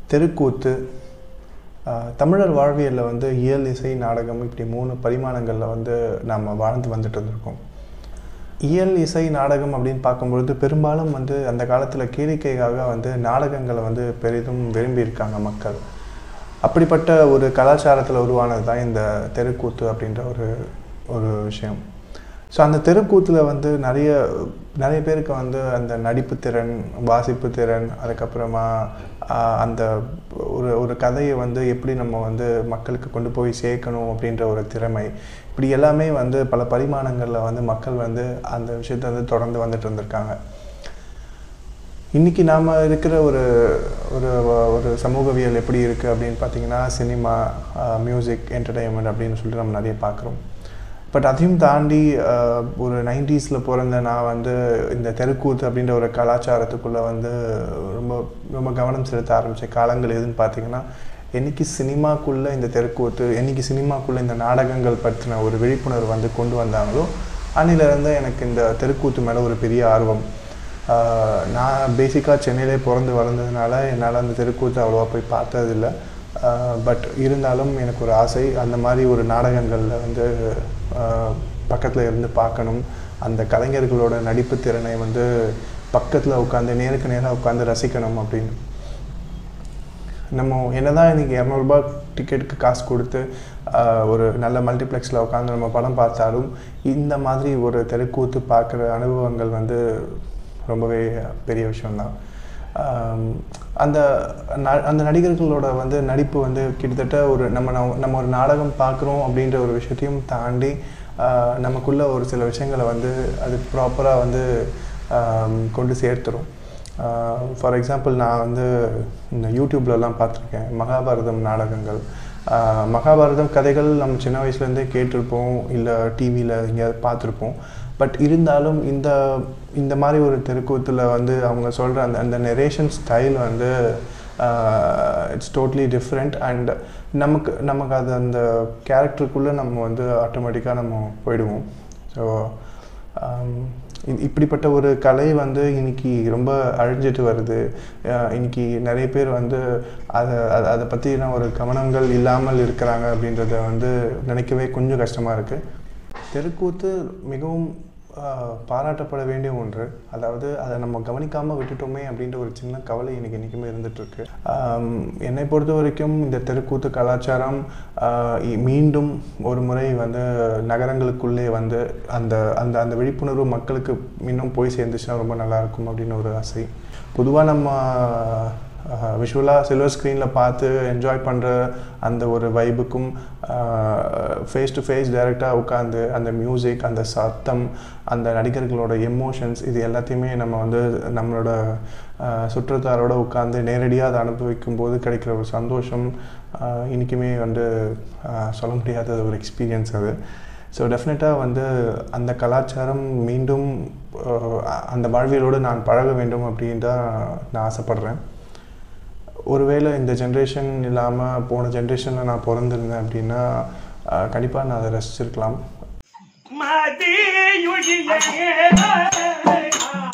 தெருக்கூத்து ஆஹ் தமிழர் வாழ்வியலில் வந்து இயல் இசை நாடகம் இப்படி மூணு பரிமாணங்களில் வந்து நாம் வாழ்ந்து வந்துட்டு இருந்திருக்கோம் இயல் இசை நாடகம் அப்படின்னு பார்க்கும்பொழுது பெரும்பாலும் வந்து அந்த காலத்தில் கேளிக்கைக்காக வந்து நாடகங்களை வந்து பெரிதும் விரும்பியிருக்காங்க மக்கள் அப்படிப்பட்ட ஒரு கலாச்சாரத்தில் உருவானது தான் இந்த தெருக்கூத்து அப்படின்ற ஒரு ஒரு விஷயம் ஸோ அந்த தெருக்கூத்தில் வந்து நிறைய நிறைய பேருக்கு வந்து அந்த நடிப்பு திறன் வாசிப்பு திறன் அதுக்கப்புறமா ஆஹ், அந்த ஒரு ஒரு கதையை வந்து எப்படி நம்ம வந்து மக்களுக்கு கொண்டு போய் சேர்க்கணும் அப்படின்ற ஒரு திறமை இப்படி எல்லாமே வந்து பல பரிமாணங்களில் வந்து மக்கள் வந்து அந்த விஷயத்தை வந்து தொடர்ந்து வந்துட்டு இருந்திருக்காங்க இன்றைக்கி நாம் இருக்கிற ஒரு ஒரு ஒரு சமூகவியல் எப்படி இருக்குது அப்படின்னு பார்த்தீங்கன்னா சினிமா மியூசிக் என்டர்டெயின்மெண்ட் அப்படின்னு சொல்லிட்டு நம்ம நிறைய பார்க்குறோம் பட் அதையும் தாண்டி ஆஹ், ஒரு நைன்டிஸில் பிறந்த நான் வந்து இந்த தெருக்கூத்து அப்படின்ற ஒரு கலாச்சாரத்துக்குள்ளே வந்து ரொம்ப ரொம்ப கவனம் செலுத்த ஆரம்பித்த காலங்கள் எதுன்னு பார்த்தீங்கன்னா என்னைக்கு சினிமாக்குள்ளே இந்த தெருக்கூத்து என்னைக்கு சினிமாக்குள்ளே இந்த நாடகங்கள் பற்றின ஒரு விழிப்புணர்வு வந்து கொண்டு வந்தாங்களோ அன்னிலிருந்து எனக்கு இந்த தெருக்கூத்து மேலே ஒரு பெரிய ஆர்வம் ஆஹ் நான் பேசிக்காக சென்னையிலே பிறந்து வளர்ந்ததுனால என்னால் அந்த தெருக்கூத்து அவ்வளோவா போய் பார்த்ததில்ல பட் இருந்தாலும் எனக்கு ஒரு ஆசை அந்த மாதிரி ஒரு நாடகங்களில் வந்து பக்கத்தில் இருந்து பார்க்கணும் அந்த கலைஞர்களோட நடிப்பு திறனை வந்து பக்கத்தில் உட்காந்து நேருக்கு நேராக உட்காந்து ரசிக்கணும் அப்படின்னு நம்ம என்னதான் இன்னைக்கு இரநூறுபா டிக்கெட்டுக்கு காசு கொடுத்து ஆஹ், ஒரு நல்ல மல்டிப்ளெக்ஸில் உட்காந்து நம்ம படம் பார்த்தாலும் இந்த மாதிரி ஒரு தெருக்கூத்து பார்க்குற அனுபவங்கள் வந்து ரொம்பவே பெரிய விஷயம்தான் ஆம், அந்த ந- அந்த நடிகர்களோட வந்து நடிப்பு வந்து கிட்டத்தட்ட ஒரு நம்ம ந- நம்ம ஒரு நாடகம் பார்க்குறோம் அப்படின்ற ஒரு விஷயத்தையும் தாண்டி ஆஹ், நமக்குள்ள ஒரு சில விஷயங்களை வந்து அது ப்ராப்பராக வந்து ஆம், கொண்டு சேர்த்துரும் ஃபார் எக்ஸாம்பிள் நான் வந்து இந்த யூடியூப்லலாம் பார்த்துருக்கேன் மகாபாரதம் நாடகங்கள் ஆஹ் மகாபாரதம் கதைகள் நம்ம சின்ன வயசுலேருந்தே கேட்டிருப்போம் இல்லை டிவியில் எங்கேயாவது பார்த்துருப்போம் பட் இருந்தாலும் இந்த இந்த மாதிரி ஒரு தெருக்கூத்தில் வந்து அவங்க சொல்கிற அந்த அந்த நெரேஷன் ஸ்டைல் வந்து இட்ஸ் டோட்லி டிஃப்ரெண்ட் அண்ட் நமக்கு நமக்கு அது அந்த கேரக்டருக்குள்ளே நம்ம வந்து ஆட்டோமேட்டிக்காக நம்ம போயிடுவோம் ஸோ இப்படிப்பட்ட ஒரு கலை வந்து இன்னைக்கு ரொம்ப அழிஞ்சிட்டு வருது அஹ் இன்னைக்கு நிறைய பேர் வந்து அதை அதை அதை பற்றின ஒரு கவனங்கள் இல்லாமல் இருக்கிறாங்க அப்படின்றத வந்து நினைக்கவே கொஞ்சம் கஷ்டமாக இருக்குது தெருக்கூத்து மிகவும் ஆஹ், பாராட்டப்பட வேண்டிய ஒன்று அதாவது அதை நம்ம கவனிக்காமல் விட்டுட்டோமே அப்படின்ற ஒரு சின்ன கவலை எனக்கு என்றைக்குமே இருந்துகிட்ருக்கு என்னை பொறுத்த வரைக்கும் இந்த தெருக்கூத்து கலாச்சாரம் ஆஹ், இ- மீண்டும் ஒரு முறை வந்து நகரங்களுக்குள்ளே வந்து அந்த அந்த அந்த விழிப்புணர்வு மக்களுக்கு இன்னும் போய் சேர்ந்துச்சுன்னா ரொம்ப நல்லாயிருக்கும் அப்படின்னு ஒரு ஆசை பொதுவாக நம்ம விஷுவலாக சில்வர் ஸ்க்ரீனில் பார்த்து என்ஜாய் பண்ணுற அந்த ஒரு வைபுக்கும் ஃபேஸ் டு ஃபேஸ் டைரெக்டாக உட்காந்து அந்த மியூசிக் அந்த சத்தம் அந்த நடிகர்களோட எமோஷன்ஸ் இது எல்லாத்தையுமே நம்ம வந்து நம்மளோட ஆஹ், சுற்றத்தாரோட உட்காந்து நேரடியாக அதை அனுபவிக்கும் போது கிடைக்கிற ஒரு சந்தோஷம் ஆஹ், இன்றைக்குமே வந்து ஆஹ், சொல்ல முடியாத ஒரு எக்ஸ்பீரியன்ஸ் அது ஸோ டெஃபினட்டாக வந்து அந்த கலாச்சாரம் மீண்டும் ஆஹ், அந்த வாழ்வியலோடு நான் பழக வேண்டும் அப்படின்னு தான் நான் ஆசைப்பட்றேன் ஒருவேளை இந்த ஜென்ரேஷன் இல்லாமல் போன ஜென்ரேஷனில் நான் பிறந்திருந்தேன் அப்படின்னா கண்டிப்பாக நான் அதை ரசிச்சிருக்கலாம் மதியுடைய